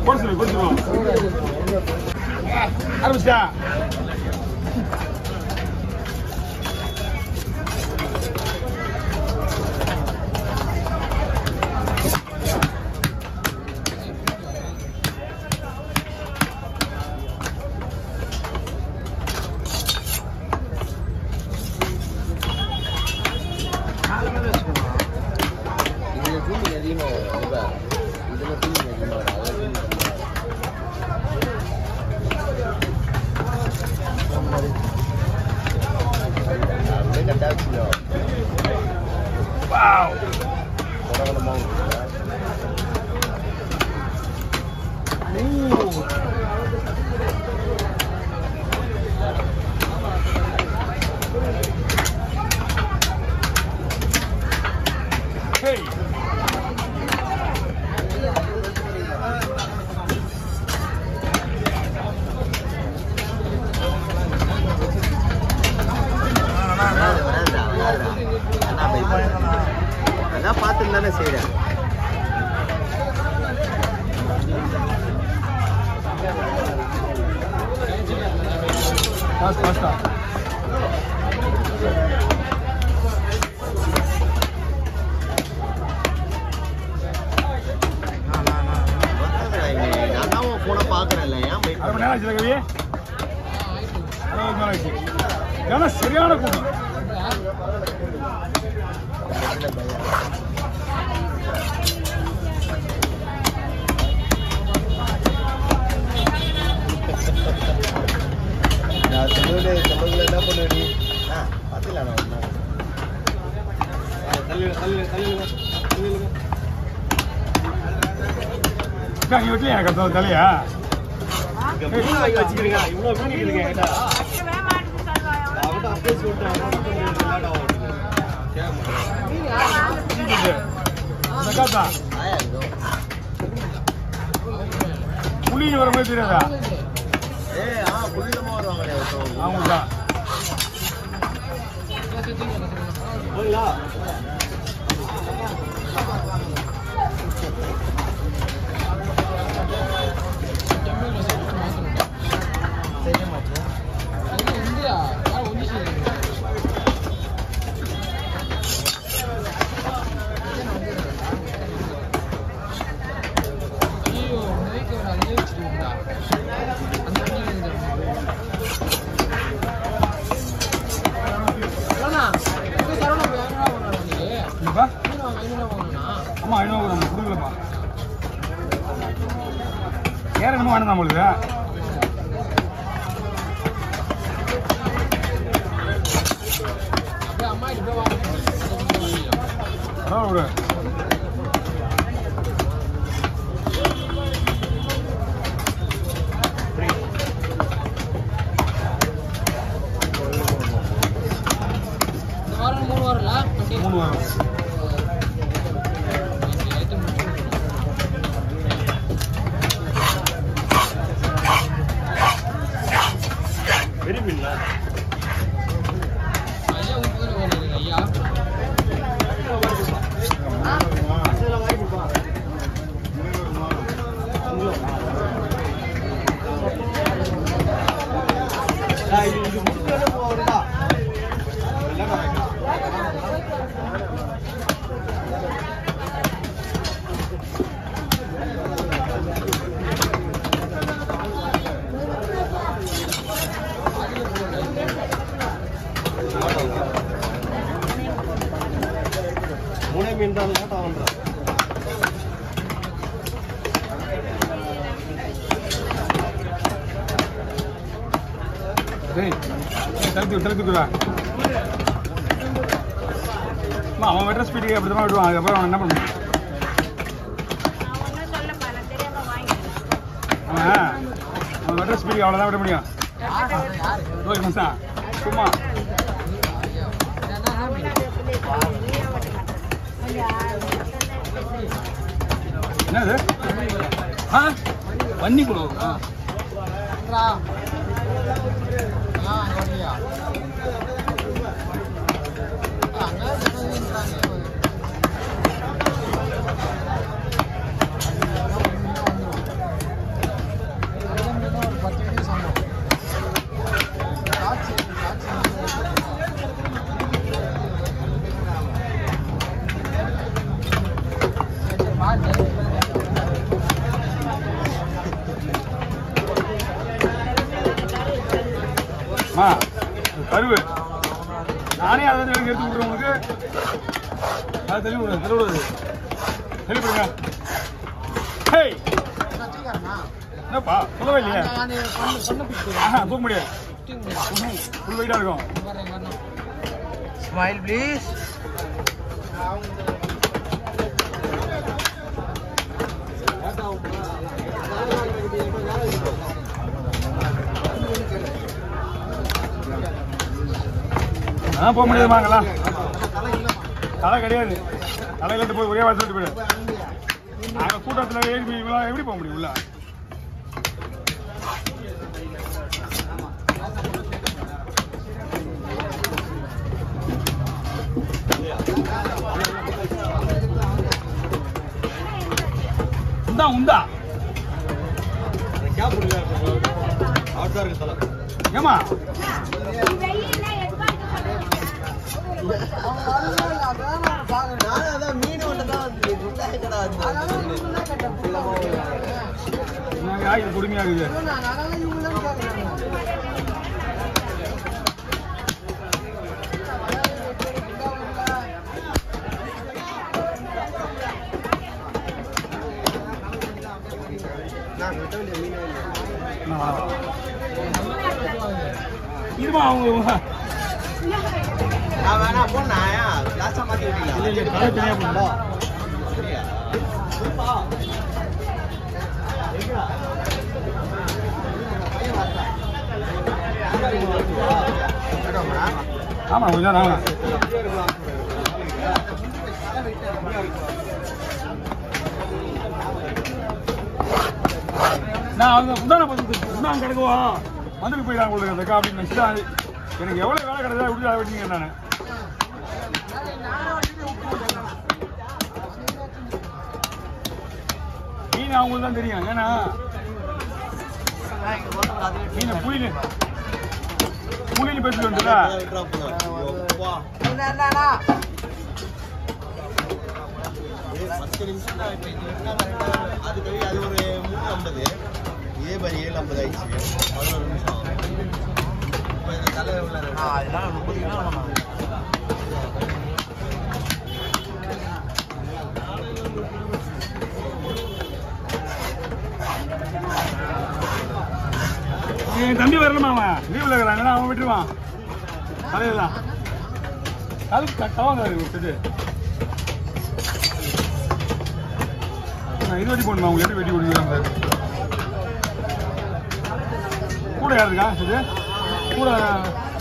போட சொல்லு கொடுத்துருவோம் ஆரம்பிச்சா இதுல ஃபீலிங் அதிகமாக வரும் கண்டிப்பா இதில் ஃபீலிங் அதிகமாக வரும் அதில் ஃபீலிங் அப்படியே கட்டாச்சுலோ வாவ் உடம்புலமாக ஹேய் வராது வராதுடா வராதுடா அதான் பயப்படுறேன் அதான் பார்த்துட்டு தானே செய்கிறேன் பாஸ்ட் பாஸ்டா நான் தான் உன் ஃபோனை பார்க்குறேன்ல ஏன் அரை மணி பயப்படுறேன் நேரம் ஆச்சு கவி அறுபது நேரம் ஆச்சு ஏன்னா சரியான கூட்டம் நான் சொல்லுவது சொல்லுவதுல என்ன பண்ணுவேன் நீ ஆ பார்த்துக்கலாம் நான் ஒன்றா அக்கா, நீ வெட்டலையா கத்த தலையா வச்சுக்கிறீங்க இவ்வளோ மீன் இருக்குங்க கேட்டா அவன்கிட்ட அப்படியே சொல்லிட்டு காத்தா ஆயா இதோ புளி வர மாதிரி தெரியாதா ஏ ஆ புள்ளிலமா வருவாங்களே ஒருத்தவங்க ஆமாக்கா செய்ய மாட்டேன் இல்லப்பா ஆமா ஐநூறு நம்ம கொடுக்கலப்பா வேற என்னமோ வேணும் நம்மளுக்கு பரவாயில்ல விடு மூணு வாரம் பெரிய மீன்ல மூணே மீன் தான் லேட் ஆகுன்றா டேய் தடுத்து தடுத்துக்குறா அம்மா அவன் வெட்டுற ஸ்பீடுக்கு அப்படி தான் விடுவான் அதுக்கப்புறம் அவன் என்ன பண்ண முடியும் அவன் அவன் வெட்டுற ஸ்பீடுக்கு அவ்வளோதான் விட முடியும் ஓகே மசா சும்மா என்னது ஆ வன்னி குளம் ஆ தெரியுமா அது கருவு நானே அதை வந்து எனக்கு எடுத்து விட்றேன் உங்களுக்கு அதை தெளிவு விடுங்க தெளிவு விடுது தெளிவுடுங்க ஹேய் என்னப்பா சொல்லவே இல்லையே ஆஹா தூக்க முடியாது ஃபுல் வெயிட்டாக இருக்கும் ஸ்மைல் ப்ளீஸ் ஆ போக முடியாது வாங்கலாம் தலை கிடையாது தலையில இருந்து போய் ஒரே வாரம் சொல்லிட்டு போயிடு நாங்கள் கூட்டத்தில் ஏறி போய் இவ்வளோ எப்படி போக முடியும் உள்ள உண்டா உண்டா ஏமா நான் அதான் மீன் ஒன்று தான் வந்து முட்டாய் கடை வந்து என்னங்க இது கொடுமையாக இருக்குது நான் விட்ட வேண்டிய மீன் என்ன வேணாம். இதுமா அவங்க நான் வேணா போனாயா லாஸ்டா மாத்தி விட்டீங்களா இல்ல, இல்ல, தலை தனியா போடணும். அப்படியா ஆமா கொஞ்சம் நேரம் ஆகும். நான் அவங்க முந்தான பார்த்து முந்தான கிடக்குவா வந்துட்டு போயிடாங்க உங்களுக்கு அந்த அப்படின்னு நினச்சிட்டு அது எனக்கு எவ்வளோ வேலை கிடைச்சா விட்டு அதை விட்டீங்க நான் மீன் அவங்களுக்கு தான் தெரியும் ஏன்னா மீனை புளினு புளினு பேசிட்டு வந்துல பத்து நிமிஷம் தான் இப்போ இது என்ன கரெக்டாக அது கழி அது ஒரு மூணு ஐம்பது இதே மாதிரி ஏழு ஐம்பது ஆயிடுச்சு பதினோரு நிமிஷம் இப்போ இந்த தலை உள்ள அதெல்லாம் முப்பது கிலோ என் தம்பி வரணுமா அவன் லீவ்ல இருக்கிறாங்க அவன் விட்டுருவான் தலையெல்லாம் அது கட்டவாங்க விட்டுட்டு நான் இது வெட்டி போடணுமா அவங்க எப்படி வெட்டி கொடுக்குறாங்க கூட யார் இருக்கா இது கூட